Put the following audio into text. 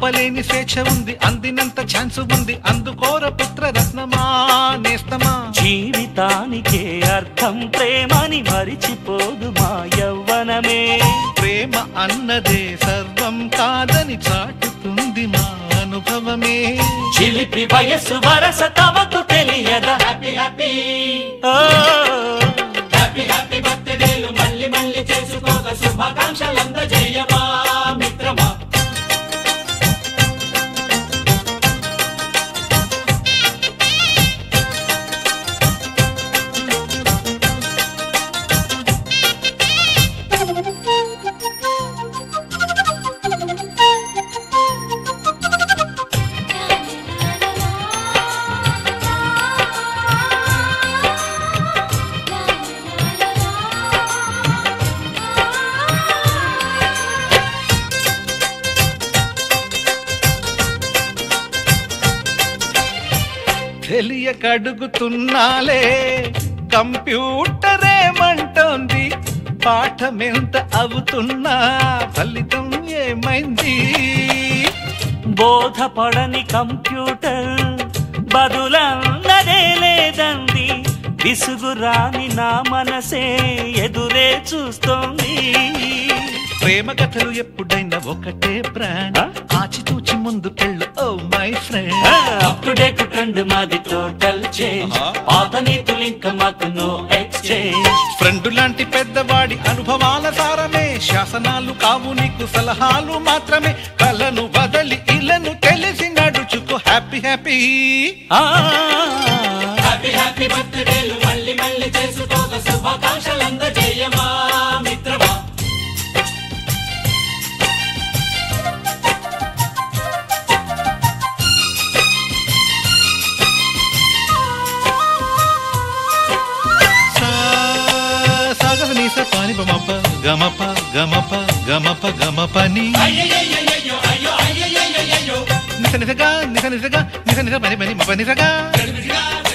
ఇవ్వలేని స్వేచ్ఛ ఉంది అందినంత ఛాన్స్ ఉంది అందుకోర పుత్ర రత్నమా నేస్తమా జీవితానికే అర్థం ప్రేమని మరిచిపోదు మా యవ్వనమే ప్రేమ అన్నదే సర్వం కాదని చాటుతుంది మా అనుభవమే చిలిపి వయసు వరస తమకు తెలియదా హ్యాపీ హ్యాపీ హ్యాపీ హ్యాపీ బర్త్డేలు మళ్ళీ మళ్ళీ చేసుకోక శుభాకాంక్షలు అందజేయమా మిత్రమా తెలియక అడుగుతున్నాలే కంప్యూటర్ ఏమంటోంది పాఠమెంత అవుతున్నా ఫలితం ఏమైంది బోధపడని కంప్యూటర్ బదులన్నదే లేదంది విసుగురాని నా మనసే ఎదురే చూస్తోంది ప్రేమ కథలు ఎప్పుడైనా ఒకటే బ్రాండ్ ఆ? ఆచితూచి ముందుకెళ్ళు oh my friend up to date trend మాది టోటల్ చేంజ్ ఆహా. పాత నీతులు ఇంకా మాకు నో ఎక్స్చేంజ్ ఫ్రెండ్ లాంటి పెద్దవాడి అనుభవాల సారమే శాసనాలు కావు నీకు సలహాలు మాత్రమే కలను వదలి ఇలను తెలిసి నడుచుకో హ్యాపీ హ్యాపీ హ్యాపీ హ్యాపీ బర్త్డేలు మళ్ళీ మళ్ళీ చేసుకోక శుభాకాంక్షలు అందజేయమా మిత్రమా సాగర నీస పాని బమప గమప గమప గమప గమపని అయ్యయ్యయ్యయ్యో అయ్యో అయ్యయ్యయ్యో నిస నిసగా నిస నిసగా నిస నిస పని పని మప నిసగా గడిబిడిగా